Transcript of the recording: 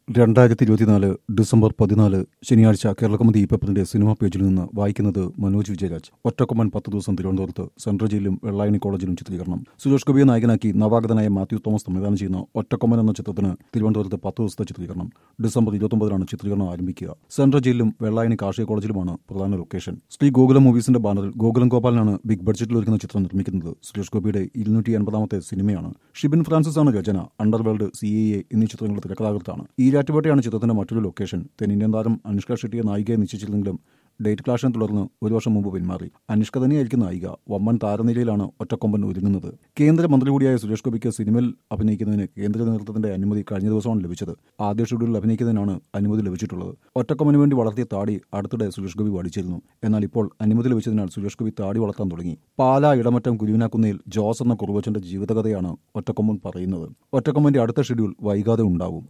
രണ്ടായിരത്തി ഇരുപത്തിനാല് ഡിസംബർ പതിനാല് ശനിയാഴ്ച കേരളകൗമുദി പേപ്പറിന്റെ സിനിമാ പേജിൽ നിന്ന് വായിക്കുന്നത് മനോജ് വിജയരാജ് ഒറ്റക്കൊമ്മൻ പത്ത് ദിവസം തിരുവനന്തപുരത്ത് സെൻട്രൽ ജയിലിലും വെള്ളായണി കോളേജിലും ചിത്രീകരണം സുരേഷ് ഗോപിയെ നായകനാക്കി നവാഗതനായ മാത്യു തോമസ് സംവിധാനം ചെയ്യുന്ന ഒറ്റക്കൊമ്മൻ എന്ന ചിത്രത്തിന് തിരുവനന്തപുരത്ത് പത്ത് ദിവസത്തെ ചിത്രീകരണം ഡിസംബർ ഇരുപത്തൊമ്പതിനാണ് ചിത്രീകരണം ആരംഭിക്കുക സെൻട്രൽ ജയിലിലും വെള്ളായണി കാർഷിക കോളേജിലുമാണ് പ്രധാന ലൊക്കേഷൻ ശ്രീ ഗോകുലം മൂവീസിന്റെ ബാനറിൽ ഗോകുലം ഗോപാലനാണ് ബിഗ് ബഡ്ജറ്റിൽ ഒരുക്കുന്ന ചിത്രം നിർമ്മിക്കുന്നത് സുരേഷ് ഗോപിയുടെ ഇരുന്നൂറ്റി എൺപതാമത്തെ സിനിമയാണ് ഷിബിൻ ഫ്രാൻസിസ് ആണ് രചന അണ്ടർവേൾഡ് സി എ എ എന്നീ ചിത്രങ്ങളുടെ തിരക്കഥാകൃത്താണ് ഈരാറ്റുപേട്ടയാണ് ചിത്രത്തിന്റെ മറ്റൊരു ലൊക്കേഷൻ തെന്നിന്ത്യൻ താരം അനുഷ്ക ഷെട്ടിയെ നായികയെ നിശ്ചയിച്ചിരുന്നെങ്കിലും ഡേറ്റ് ക്ലാഷിനെ തുടർന്ന് ഒരു വർഷം മുമ്പ് പിന്മാറി അനുഷ്ക തന്നെയായിരിക്കും നായിക വമ്മൻ താരനിലയിലാണ് ഒറ്റക്കൊമ്പൻ ഒരുങ്ങുന്നത് കേന്ദ്രമന്ത്രി കൂടിയായ സുരേഷ് ഗോപിക്ക് സിനിമയിൽ അഭിനയിക്കുന്നതിന് കേന്ദ്ര നേതൃത്വത്തിന്റെ അനുമതി കഴിഞ്ഞ ദിവസമാണ് ലഭിച്ചത് ആദ്യ ഷെഡ്യൂളിൽ അഭിനയിക്കുന്നതിനാണ് അനുമതി ലഭിച്ചിട്ടുള്ളത് ഒറ്റക്കൊമ്പന് വേണ്ടി വളർത്തിയ താടി അടുത്തിടെ സുരേഷ് ഗോപി വടിച്ചിരുന്നു എന്നാൽ ഇപ്പോൾ അനുമതി ലഭിച്ചതിനാൽ സുരേഷ് ഗോപി താടി വളർത്താൻ തുടങ്ങി പാലാ ഇടമറ്റം കുരുവിനാക്കുന്നയിൽ ജോസ് എന്ന കുറുവച്ചന്റെ ജീവിതകഥയാണ് ഒറ്റക്കൊമ്പൻ പറയുന്നത് ഒറ്റക്കൊമ്പന്റെ അടുത്ത ഷെഡ്യൂൾ വൈകാതെ ഉണ്ടാവും